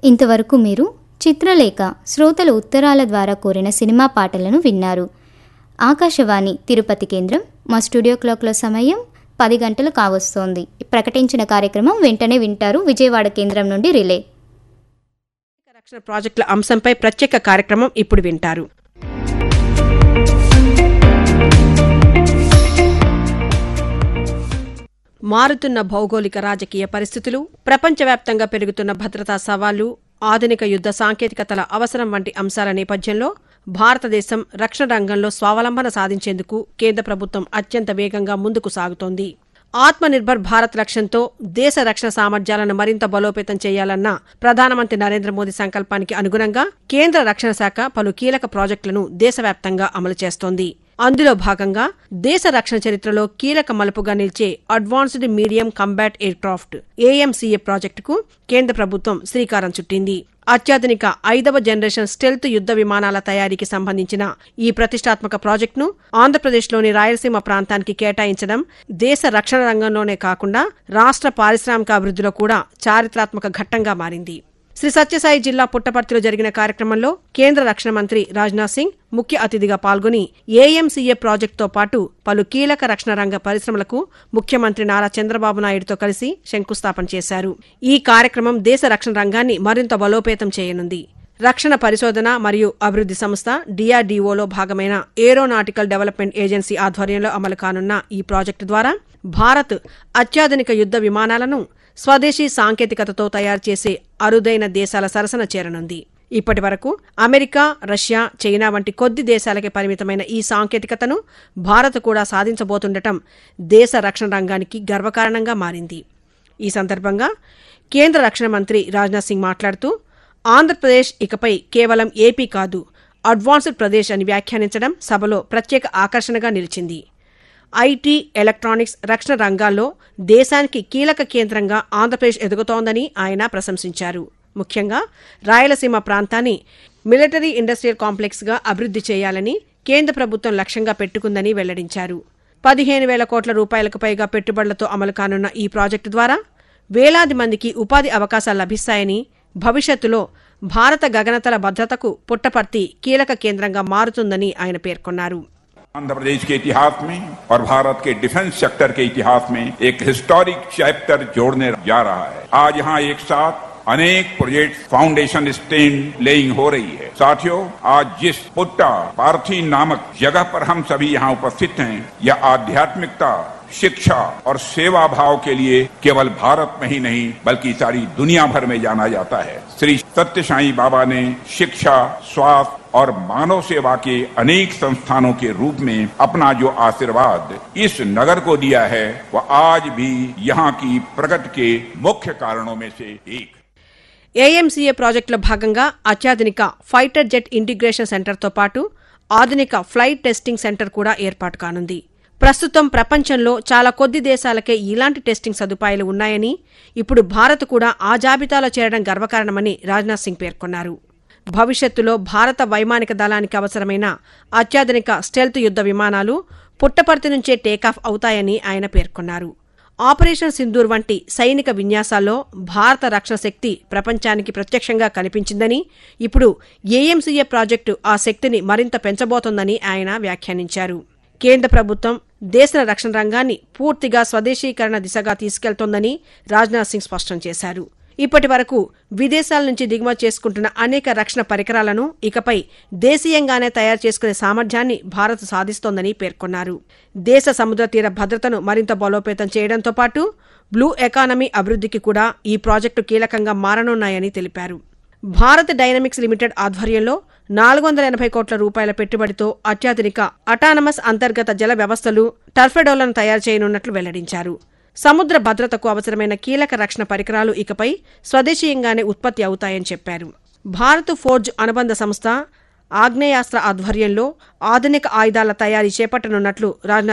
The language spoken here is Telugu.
ఇంతవరకు మీరు చిత్రలేఖ శ్రోతల ఉత్తరాల ద్వారా కోరిన సినిమా పాటలను విన్నారు ఆకాశవాణి తిరుపతి కేంద్రం మా స్టూడియో క్లాక్ల సమయం పది గంటలు కావస్తోంది ప్రకటించిన కార్యక్రమం వెంటనే వింటారు విజయవాడ కేంద్రం నుండి రిలే రక్షణ ప్రాజెక్టుల అంశంపై ప్రత్యేక కార్యక్రమం ఇప్పుడు వింటారు మారుతున్న భౌగోళిక రాజకీయ పరిస్థితులు ప్రపంచవ్యాప్తంగా పెరుగుతున్న భద్రతా సవాళ్లు ఆధునిక యుద్ధ సాంకేతికతల అవసరం వంటి అంశాల నేపథ్యంలో భారతదేశం రక్షణ రంగంలో స్వావలంబన సాధించేందుకు కేంద్ర ప్రభుత్వం అత్యంత వేగంగా ముందుకు సాగుతోంది ఆత్మనిర్భర్ భారత్ లక్ష్యంతో దేశ రక్షణ సామర్థ్యాలను మరింత బలోపేతం చేయాలన్న ప్రధానమంత్రి నరేంద్ర మోదీ సంకల్పానికి అనుగుణంగా కేంద్ర రక్షణ శాఖ పలు కీలక ప్రాజెక్టులను దేశవ్యాప్తంగా అమలు చేస్తోంది అందులో భాగంగా దేశ రక్షణ చరిత్రలో కీలక మలుపుగా నిలిచే advanced medium combat aircraft AMCA ప్రాజెక్టుకు కేంద్ర ప్రభుత్వం శ్రీకారం చుట్టింది అత్యాధునిక ఐదవ జనరేషన్ స్టెల్త్ యుద్ధ విమానాల తయారీకి సంబంధించిన ఈ ప్రతిష్టాత్మక ప్రాజెక్టును ఆంధ్రప్రదేశ్లోని రాయలసీమ ప్రాంతానికి కేటాయించడం దేశ రక్షణ రంగంలోనే కాకుండా రాష్ట్ర పారిశ్రామిక అభివృద్ధిలో కూడా చారిత్రాత్మక ఘట్టంగా మారింది శ్రీ సత్యసాయి జిల్లా పుట్టపర్తిలో జరిగిన కార్యక్రమంలో కేంద్ర రక్షణ మంత్రి రాజ్నాథ్ సింగ్ ముఖ్య అతిథిగా పాల్గొని ఏఎంసీఏ ప్రాజెక్టుతో పాటు పలు కీలక రక్షణ రంగ పరిశ్రమలకు ముఖ్యమంత్రి నారా చంద్రబాబు నాయుడుతో కలిసి శంకుస్థాపన చేశారు ఈ కార్యక్రమం దేశ రక్షణ రంగాన్ని మరింత బలోపేతం చేయనుంది రక్షణ పరిశోధన మరియు అభివృద్ధి సంస్థ డిఆర్డీఓలో భాగమైన ఏరోనాటికల్ డెవలప్మెంట్ ఏజెన్సీ ఆధ్వర్యంలో అమలు కానున్న ఈ ప్రాజెక్టు ద్వారా భారత్ అత్యాధునిక యుద్ధ విమానాలను స్వదేశీ సాంకేతికతతో తయారు చేసే అరుదైన దేశాల సరసన చేరనుంది ఇప్పటి వరకు అమెరికా రష్యా చైనా వంటి కొద్ది దేశాలకే పరిమితమైన ఈ సాంకేతికతను భారత్ కూడా సాధించబోతుండటం దేశ రక్షణ రంగానికి గర్వకారణంగా మారింది ఈ సందర్భంగా కేంద్ర రక్షణ మంత్రి రాజ్నాథ్ సింగ్ మాట్లాడుతూ ఆంధ్రప్రదేశ్ ఇకపై కేవలం ఏపీ కాదు అడ్వాన్స్డ్ ప్రదేశ్ అని వ్యాఖ్యానించడం సభలో ప్రత్యేక ఆకర్షణగా నిలిచింది ఐటీ ఎలక్ట్రానిక్స్ రక్షణ రంగాల్లో దేశానికి కీలక కేంద్రంగా ఆంధ్రప్రదేశ్ ఎదుగుతోందని ఆయన ప్రశంసించారు ముఖ్యంగా రాయలసీమ ప్రాంతాన్ని మిలిటరీ ఇండస్ట్రియల్ కాంప్లెక్స్ గా అభివృద్ధి చేయాలని కేంద్ర ప్రభుత్వం లక్ష్యంగా పెట్టుకుందని వెల్లడించారు పదిహేను వేల కోట్ల రూపాయలకు పైగా పెట్టుబడులతో అమలు కానున్న ఈ ప్రాజెక్టు ద్వారా వేలాది మందికి ఉపాధి అవకాశాలు లభిస్తాయని భవిష్యత్తులో భారత గగనతల భద్రతకు పుట్టపర్తి కీలక కేంద్రంగా మారుతుందని ఆయన పేర్కొన్నారు आंध्र प्रदेश के इतिहास में और भारत के डिफेंस सेक्टर के इतिहास में एक हिस्टोरिक चैप्टर जोड़ने जा रहा है आज यहाँ एक साथ अनेक प्रोजेक्ट फाउंडेशन स्टेन लेइंग हो रही है साथियों आज जिस पुट्टा पार्थी नामक जगह पर हम सभी यहाँ उपस्थित हैं यह आध्यात्मिकता शिक्षा और सेवा भाव के लिए केवल भारत में ही नहीं बल्कि सारी दुनिया भर में जाना जाता है श्री सत्य साई बाबा ने शिक्षा स्वास्थ्य और मानव सेवा के अनेक संस्थानों के रूप में अपना जो आशीर्वाद इस नगर को दिया है वह आज भी यहाँ की प्रगति के मुख्य कारणों में से एक ఏఎంసీఏ ప్రాజెక్టులో భాగంగా అత్యాధునిక ఫైటర్ జెట్ ఇంటిగ్రేషన్ సెంటర్తో పాటు ఆధునిక ఫ్లైట్ టెస్టింగ్ సెంటర్ కూడా ఏర్పాటు కానుంది ప్రస్తుతం ప్రపంచంలో చాలా కొద్ది దేశాలకే ఇలాంటి టెస్టింగ్ సదుపాయాలు ఉన్నాయని ఇప్పుడు భారత్ కూడా ఆ జాబితాలో చేరడం గర్వకారణమని రాజ్నాథ్ సింగ్ పేర్కొన్నారు భవిష్యత్తులో భారత వైమానిక దళానికి అవసరమైన అత్యాధునిక స్టెల్త్ యుద్ధ విమానాలు పుట్టపర్తి నుంచే టేకాఫ్ అవుతాయని ఆయన పేర్కొన్నారు ఆపరేషన్ సింధూర్ వంటి సైనిక విన్యాసాల్లో భారత రక్షణ శక్తి ప్రపంచానికి ప్రత్యక్షంగా కనిపించిందని ఇప్పుడు ఏఎంసీఏ ప్రాజెక్టు ఆ శక్తిని మరింత పెంచబోతోందని ఆయన వ్యాఖ్యానించారు కేంద్ర ప్రభుత్వం దేశ రక్షణ రంగాన్ని పూర్తిగా స్వదేశీకరణ దిశగా తీసుకెళ్తోందని రాజ్నాథ్ సింగ్ స్పష్టం చేశారు ఇప్పటి వరకు విదేశాల నుంచి దిగుమతి చేసుకుంటున్న అనేక రక్షణ పరికరాలను ఇకపై దేశీయంగానే తయారు చేసుకునే సామర్థ్యాన్ని భారత్ సాధిస్తోందని పేర్కొన్నారు దేశ సముద్ర తీర భద్రతను మరింత బలోపేతం చేయడంతో పాటు బ్లూ ఎకానమీ అభివృద్ధికి కూడా ఈ ప్రాజెక్టు కీలకంగా మారనున్నాయని తెలిపారు భారత్ డైనమిక్స్ లిమిటెడ్ ఆధ్వర్యంలో నాలుగు వందల ఎనభై కోట్ల రూపాయల పెట్టుబడితో అత్యాధునిక అటానమస్ అంతర్గత జల వ్యవస్థలు టర్ఫెడోలను తయారు చేయనున్నట్లు వెల్లడించారు సముద్ర భద్రతకు అవసరమైన కీలక రక్షణ పరికరాలు ఇకపై స్వదేశీయంగానే ఉత్పత్తి అవుతాయని చెప్పారు భారత్ ఫోర్జ్ అనుబంధ సంస్థ ఆగ్నేయాస్త్ర ఆధ్వర్యంలో ఆధునిక ఆయుధాల తయారీ చేపట్టనున్నట్లు రాజ్నాథ్